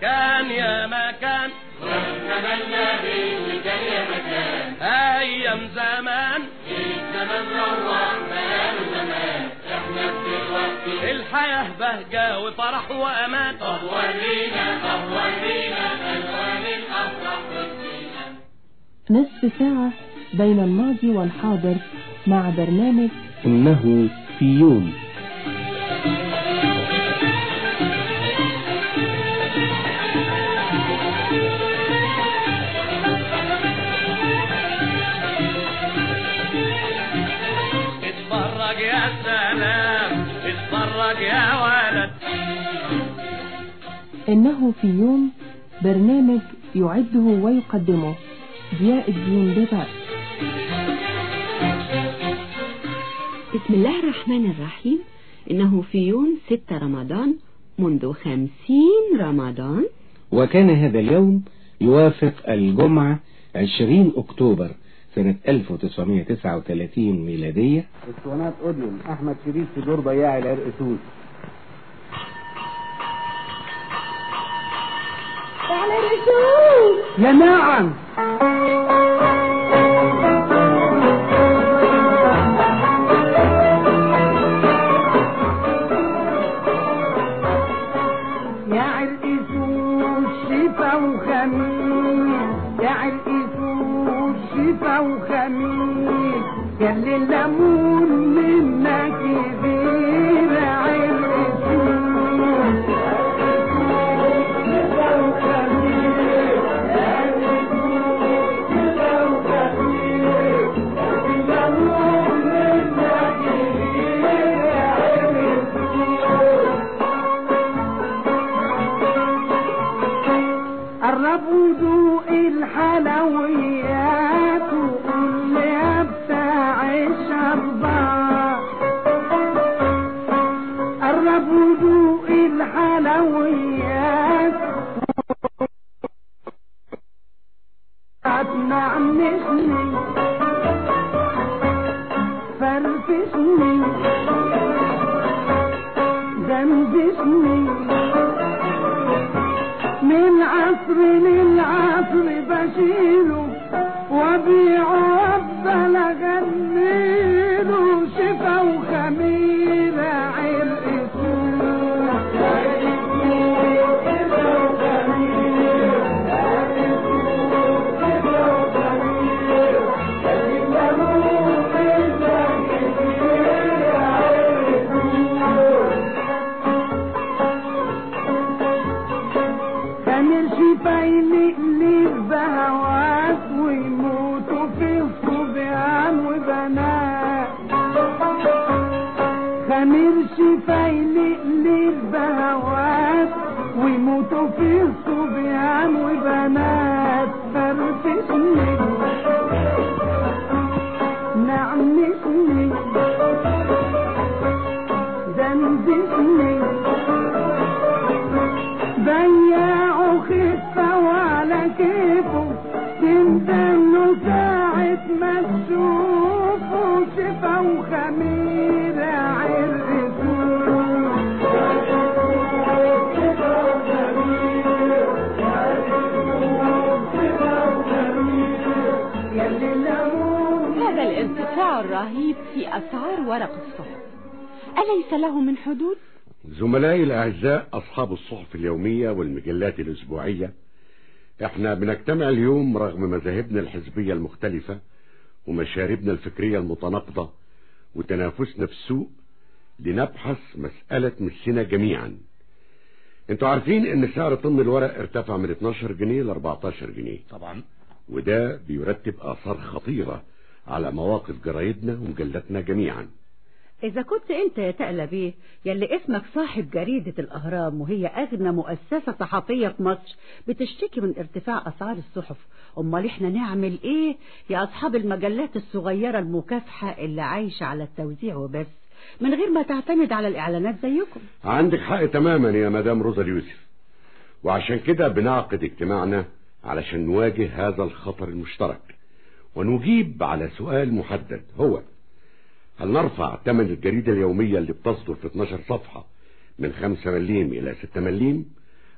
كان يا ما كان ونتمنى باللي كان يا مكان ايام زمان الزمن روح بقاله زمان احنا دلوقتي الحياة بهجة وفرح وامان طب ورينا طب ورينا الوان الافراح والزينه نصف ساعة بين الماضي والحاضر مع برنامج إنه في يوم اتفرج يا سلام اتفرج يا ولد إنه في يوم برنامج يعده ويقدمه ضياء الدين ببعض بسم الله الرحمن الرحيم إنه في يوم ستة رمضان منذ خمسين رمضان وكان هذا اليوم يوافق الجمعة 20 أكتوبر سنة 1939 ميلادية اسطوانات اوديون احمد شريف في دور ضياع العرقسوس يا نعم يا عرقسوس شفا وخميس يا عرقسوس شفا وخميس يا اللي الليمون منك كبير عرقسوس شفا وخميس يا عرقسوس شفا وخميس يا الليمون منك كبير عرقسوس قربوا ذوق الحلويات وقول يا بتاع الشربات قربوا ذوق الحلويات تنعنشني فرفشني دندشني من عصر للعصر بشيله وبيعه وافضل اغنيله شفا وخميره عرق كان شفا يقلب بهواك ويموتوا في صبيان وبنات خمير شفا يقلب بهواك ويموتوا في صبيان وبنات فرفشني نعنشني دندشني بياعوا خفة وعلى كيفه تندموا ساعة ما تشوفوا شفا وخميرة هذا الارتفاع الرهيب في أسعار ورق الصحف أليس له من حدود؟ زملائي الأعزاء أصحاب الصحف اليومية والمجلات الأسبوعية احنا بنجتمع اليوم رغم مذاهبنا الحزبية المختلفة ومشاربنا الفكرية المتناقضة وتنافسنا في السوق لنبحث مسألة مسنا جميعا انتوا عارفين ان سعر طن الورق ارتفع من 12 جنيه ل 14 جنيه طبعا وده بيرتب آثار خطيرة على مواقف جرايدنا ومجلاتنا جميعا إذا كنت أنت يا تقلى بيه يلي اسمك صاحب جريدة الأهرام وهي أغنى مؤسسة صحفية في مصر بتشتكي من ارتفاع أسعار الصحف أمال إحنا نعمل إيه يا أصحاب المجلات الصغيرة المكافحة اللي عايشة على التوزيع وبس من غير ما تعتمد على الإعلانات زيكم عندك حق تماما يا مدام روزا اليوسف وعشان كده بنعقد اجتماعنا علشان نواجه هذا الخطر المشترك ونجيب على سؤال محدد هو هل نرفع ثمن الجريدة اليومية اللي بتصدر في 12 صفحة من 5 مليم إلى 6 مليم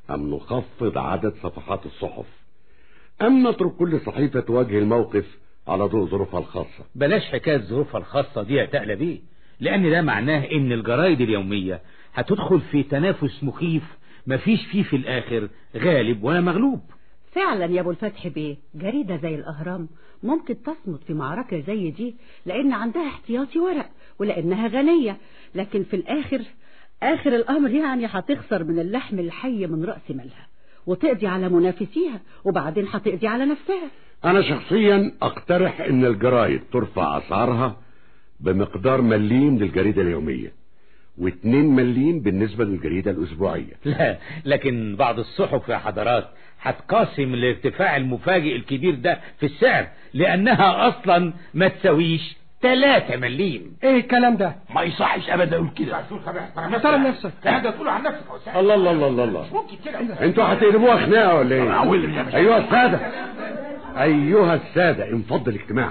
أم نخفض عدد صفحات الصحف أم نترك كل صحيفة تواجه الموقف على ضوء ظروفها الخاصة بلاش حكاية ظروفها الخاصة دي يا تقلى بيه لأن ده معناه إن الجرايد اليومية هتدخل في تنافس مخيف مفيش فيه في الآخر غالب ولا مغلوب فعلا يا ابو الفتح بيه جريدة زي الاهرام ممكن تصمد في معركة زي دي لان عندها احتياطي ورق ولانها غنية لكن في الاخر اخر الامر يعني هتخسر من اللحم الحي من رأس مالها وتقضي على منافسيها وبعدين هتقضي على نفسها أنا شخصيا أقترح إن الجرايد ترفع أسعارها بمقدار مليم للجريدة اليومية واتنين مليم بالنسبة للجريدة الأسبوعية لا لكن بعض الصحف يا حضرات هتقاسم الارتفاع المفاجئ الكبير ده في السعر لأنها أصلا ما تساويش 3 مليم ايه الكلام ده ما يصحش أبدا أقول كده محترم نفسك هذا تقوله عن نفسك الله الله الله الله, الله. ممكن كده انتوا هتقلبوها خناقة ولا ايه أولهم يا باشا. ايها السادة ايها السادة انفض الاجتماع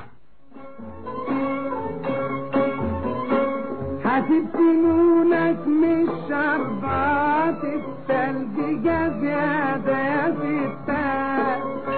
هتبتنونك مش شربات التلج زيادة يا ستات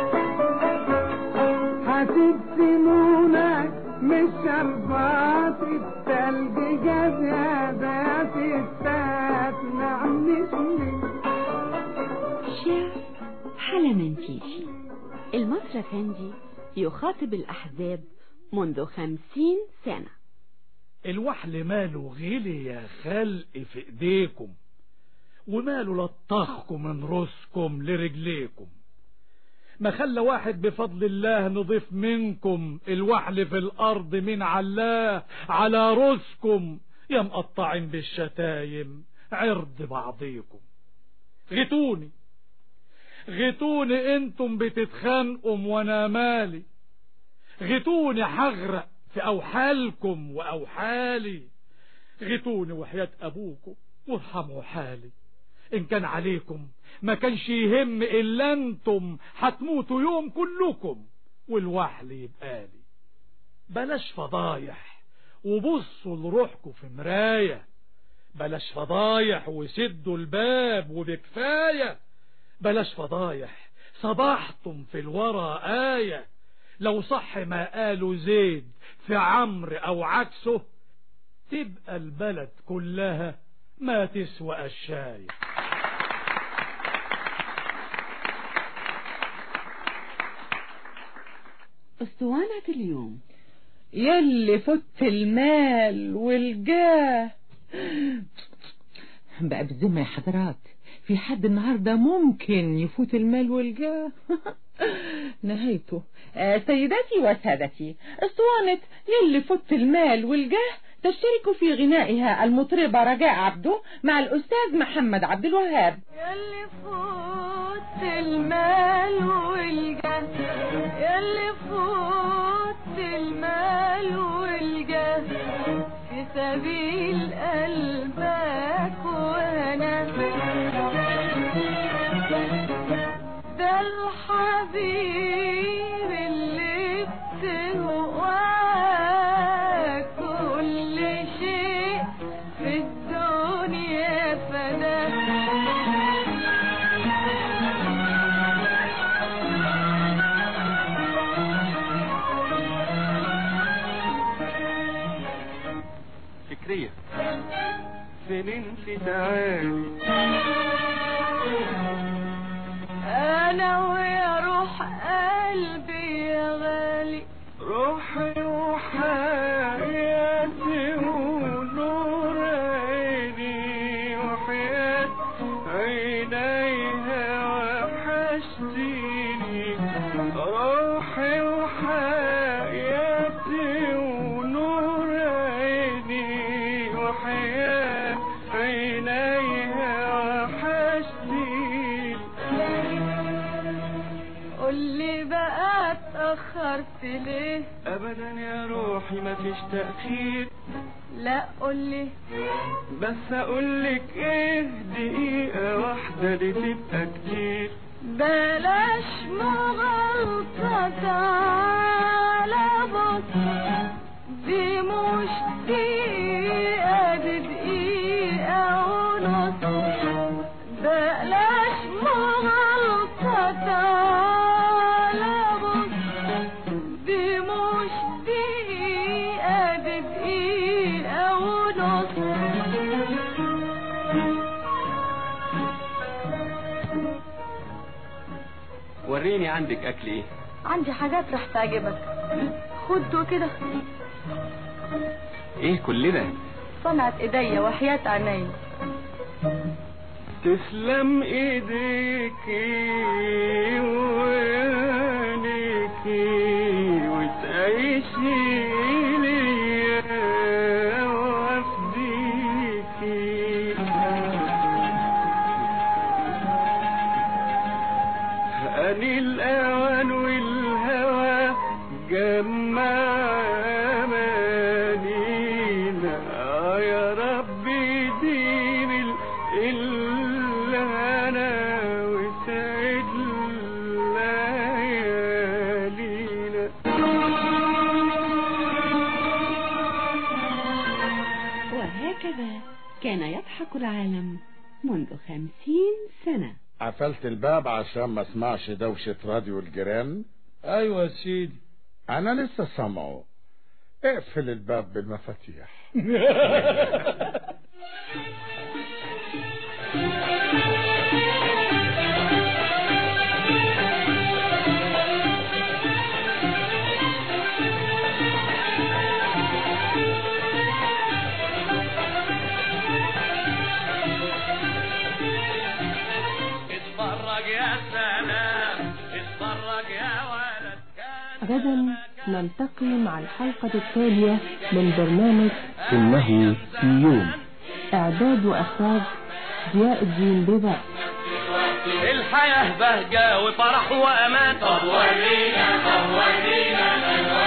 هتبتنونك مش شربات التلج زيادة يا ستات نعم نسمي شعر حلا منفيشي المصري أفندي يخاطب الأحزاب منذ خمسين سنة الوحل ماله غلي يا خلق في ايديكم وماله لطخكم من راسكم لرجليكم ما خلى واحد بفضل الله نضيف منكم الوحل في الارض من علاه على راسكم يا مقطعين بالشتايم عرض بعضيكم غتوني غتوني انتم بتتخانقوا وانا مالي غتوني حغرق في أوحالكم وأوحالي غتوني وحياة أبوكم وارحموا حالي إن كان عليكم ما كانش يهم إلا أنتم هتموتوا يوم كلكم والوحل يبقالي بلاش فضايح وبصوا لروحكم في مراية بلاش فضايح وسدوا الباب وبكفاية بلاش فضايح صبحتم في الورى آية لو صح ما قالوا زيد في عمرو او عكسه تبقى البلد كلها ما تسوى الشاي أسطوانة اليوم يلي فت المال والجاه بقى بالذمة يا حضرات في حد النهاردة ممكن يفوت المال والجاه نهايته آه سيداتي وسادتي اسطوانة يلي فت المال والجاه تشترك في غنائها المطربة رجاء عبده مع الأستاذ محمد عبد الوهاب يلي فوت المال والجاه يلي فوت المال والجاه في سبيل قلبك وانا ده الحبيب اللي بتهواك كل شيء في الدنيا فكرية فين انت تعالي انا ويا روح قلبي يا غالي روحي وحياتي ونور عيني وحياة عينيها وحشتيني روحي وحياتي ونور عيني وحياة عينيها وحشتيني قولي بقى اتأخرت ليه ابدا يا روحي مفيش تأخير لا قولي بس اقولك ايه دقيقة واحدة دي تبقى كتير بلاش مغالطة تعالى بص دي مش دقيقة دي دقيقة ونص بلاش وريني عندك اكل ايه عندي حاجات رح تعجبك خد كده ايه كل ده صنعت ايديا وحياة عيني تسلم ايديكي وعينيكي وتعيشي ليا وافديكي أني الأوان والهوى جمع أمانينا آه يا ربي دين ال- الهنا وسعد ليالينا وهكذا كان يضحك العالم منذ خمسين سنة قفلت الباب عشان ما اسمعش دوشة راديو الجيران ايوه يا سيدي انا لسه سامعه اقفل الباب بالمفاتيح اتفرج يا سلام اتفرج يا ولد غدا نلتقي مع الحلقة التالية من برنامج إنه في يوم إعداد وإخراج ضياء الدين بيضاء الحياة بهجة وفرح وأمان طب ورينا طب ورينا الألوان